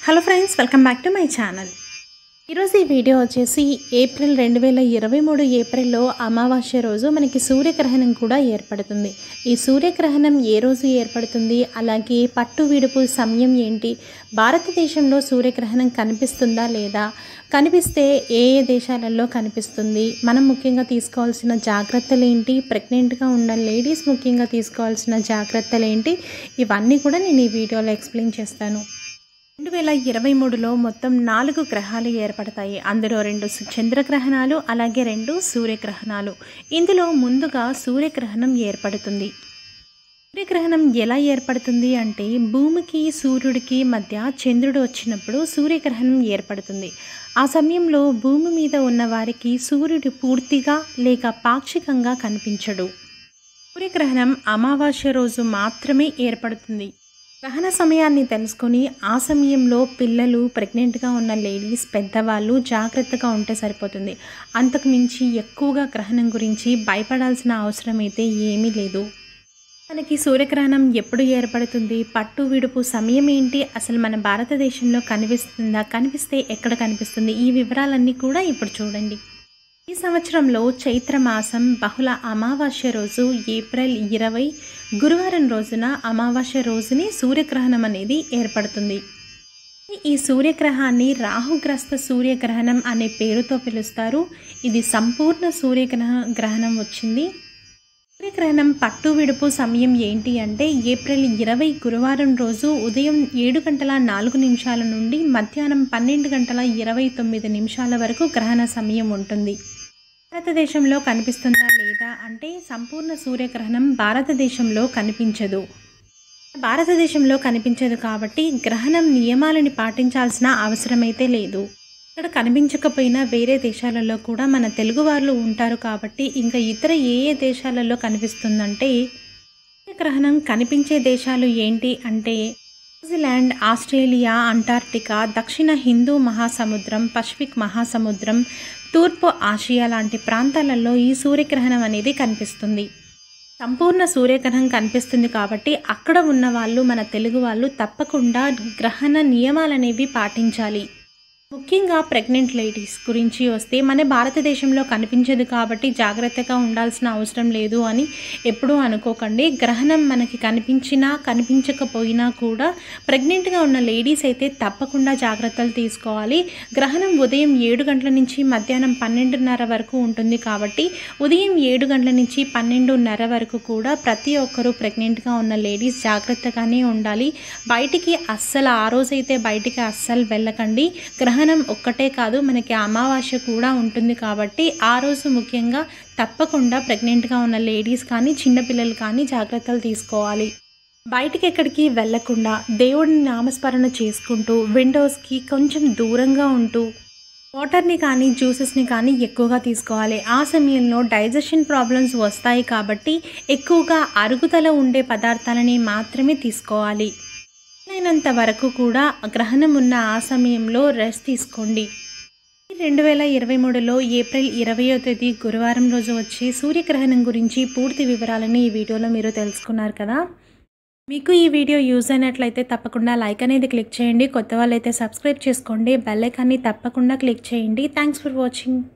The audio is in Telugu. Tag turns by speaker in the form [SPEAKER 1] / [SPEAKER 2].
[SPEAKER 1] hello friends welcome back to my channel ఈరోజు ఈ వీడియో వచ్చేసి ఏప్రిల్ రెండు వేల ఇరవై మూడు ఏప్రిల్లో అమావాస్య రోజు మనకి సూర్యగ్రహణం కూడా ఏర్పడుతుంది ఈ సూర్యగ్రహణం ఏ రోజు ఏర్పడుతుంది అలాగే పట్టు విడుపు సమయం ఏంటి భారతదేశంలో సూర్యగ్రహణం కనిపిస్తుందా లేదా కనిపిస్తే ఏ ఏ దేశాలలో కనిపిస్తుంది మనం ముఖ్యంగా తీసుకోవాల్సిన జాగ్రత్తలు ఏంటి ప్రెగ్నెంట్గా ఉన్న లేడీస్ ముఖ్యంగా తీసుకోవాల్సిన జాగ్రత్తలు ఏంటి ఇవన్నీ కూడా నేను ఈ వీడియోలో ఎక్స్ప్లెయిన్ చేస్తాను రెండు వేల ఇరవై మూడులో మొత్తం నాలుగు గ్రహాలు ఏర్పడతాయి అందులో రెండు సు- చంద్రగ్రహణాలు అలాగే రెండు సూర్యగ్రహణాలు ఇందులో ముందుగా సూర్యగ్రహణం ఏర్పడుతుంది సూర్యగ్రహణం ఎలా ఏర్పడుతుంది అంటే భూమికి సూర్యుడికి మధ్య చంద్రుడు వచ్చినప్పుడు సూర్యగ్రహణం ఏర్పడుతుంది ఆ సమయంలో భూమి మీద ఉన్న వారికి సూర్యుడు పూర్తిగా లేక పాక్షికంగా కనిపించడు సూర్యగ్రహణం అమావాస్య రోజు మాత్రమే ఏర్పడుతుంది గ్రహణ సమయాన్ని తెలుసుకొని ఆ సమయంలో పిల్లలు ప్రెగ్నెంట్గా ఉన్న లేడీస్ పెద్దవాళ్ళు జాగ్రత్తగా ఉంటే సరిపోతుంది అంతకు మించి ఎక్కువగా గ్రహణం గురించి భయపడాల్సిన అవసరం అయితే ఏమీ లేదు మనకి సూర్యగ్రహణం ఎప్పుడు ఏర్పడుతుంది పట్టు విడుపు సమయం ఏంటి అసలు మన భారతదేశంలో కనిపిస్తుందా కనిపిస్తే ఎక్కడ కనిపిస్తుంది ఈ వివరాలన్నీ కూడా ఇప్పుడు చూడండి ఈ సంవత్సరంలో చైత్ర మాసం బహుళ అమావాస్య రోజు ఏప్రిల్ ఇరవై గురువారం రోజున అమావాస్య రోజుని సూర్యగ్రహణం అనేది ఏర్పడుతుంది ఈ సూర్యగ్రహాన్ని రాహుగ్రస్త సూర్యగ్రహణం అనే పేరుతో పిలుస్తారు ఇది సంపూర్ణ సూర్యగ్రహ గ్రహణం వచ్చింది సూర్యగ్రహణం పట్టు విడుపు సమయం ఏంటి అంటే ఏప్రిల్ ఇరవై గురువారం రోజు ఉదయం ఏడు గంటల నాలుగు నిమిషాల నుండి మధ్యాహ్నం పన్నెండు గంటల ఇరవై తొమ్మిది నిమిషాల వరకు గ్రహణ సమయం ఉంటుంది భారతదేశంలో కనిపిస్తుందా లేదా అంటే సంపూర్ణ సూర్యగ్రహణం భారతదేశంలో కనిపించదు భారతదేశంలో కనిపించదు కాబట్టి గ్రహణం నియమాలని పాటించాల్సిన అవసరమైతే లేదు ఇక్కడ కనిపించకపోయినా వేరే దేశాలలో కూడా మన తెలుగు వాళ్ళు ఉంటారు కాబట్టి ఇంకా ఇతర ఏ ఏ దేశాలలో కనిపిస్తుందంటే గ్రహణం కనిపించే దేశాలు ఏంటి అంటే న్యూజిలాండ్ ఆస్ట్రేలియా అంటార్క్టికా దక్షిణ హిందూ మహాసముద్రం పసిఫిక్ మహాసముద్రం తూర్పు ఆసియా లాంటి ప్రాంతాలలో ఈ సూర్యగ్రహణం అనేది కనిపిస్తుంది సంపూర్ణ సూర్యగ్రహణం కనిపిస్తుంది కాబట్టి అక్కడ ఉన్న వాళ్ళు మన తెలుగు వాళ్ళు తప్పకుండా గ్రహణ నియమాలనేవి పాటించాలి ముఖ్యంగా ప్రెగ్నెంట్ లేడీస్ గురించి వస్తే మన భారతదేశంలో కనిపించదు కాబట్టి జాగ్రత్తగా ఉండాల్సిన అవసరం లేదు అని ఎప్పుడూ అనుకోకండి గ్రహణం మనకి కనిపించినా కనిపించకపోయినా కూడా ప్రెగ్నెంట్గా ఉన్న లేడీస్ అయితే తప్పకుండా జాగ్రత్తలు తీసుకోవాలి గ్రహణం ఉదయం ఏడు గంటల నుంచి మధ్యాహ్నం పన్నెండున్నర వరకు ఉంటుంది కాబట్టి ఉదయం ఏడు గంటల నుంచి పన్నెండున్నర వరకు కూడా ప్రతి ఒక్కరూ ప్రెగ్నెంట్గా ఉన్న లేడీస్ జాగ్రత్తగానే ఉండాలి బయటికి అస్సలు ఆ రోజైతే బయటికి అస్సలు వెళ్ళకండి గ్రహణం ఒక్కటే కాదు మనకి అమావాస్య కూడా ఉంటుంది కాబట్టి ఆ రోజు ముఖ్యంగా తప్పకుండా ప్రెగ్నెంట్గా ఉన్న లేడీస్ కానీ చిన్నపిల్లలు కానీ జాగ్రత్తలు తీసుకోవాలి బయటికి ఎక్కడికి వెళ్లకుండా దేవుడిని నామస్మరణ చేసుకుంటూ విండోస్కి కొంచెం దూరంగా ఉంటూ వాటర్ని కానీ జ్యూసెస్ని కానీ ఎక్కువగా తీసుకోవాలి ఆ సమయంలో డైజెషన్ ప్రాబ్లమ్స్ వస్తాయి కాబట్టి ఎక్కువగా అరుగుదల ఉండే పదార్థాలని మాత్రమే తీసుకోవాలి అయినంత వరకు కూడా గ్రహణం ఉన్న ఆ సమయంలో రెస్ట్ తీసుకోండి రెండు వేల ఇరవై మూడులో ఏప్రిల్ ఇరవయో తేదీ గురువారం రోజు వచ్చే సూర్యగ్రహణం గురించి పూర్తి వివరాలని ఈ వీడియోలో మీరు తెలుసుకున్నారు కదా మీకు ఈ వీడియో యూజ్ అయినట్లయితే తప్పకుండా లైక్ అనేది క్లిక్ చేయండి కొత్త వాళ్ళైతే సబ్స్క్రైబ్ చేసుకోండి బెల్ ఐకాన్ని తప్పకుండా క్లిక్ చేయండి థ్యాంక్స్ ఫర్ వాచింగ్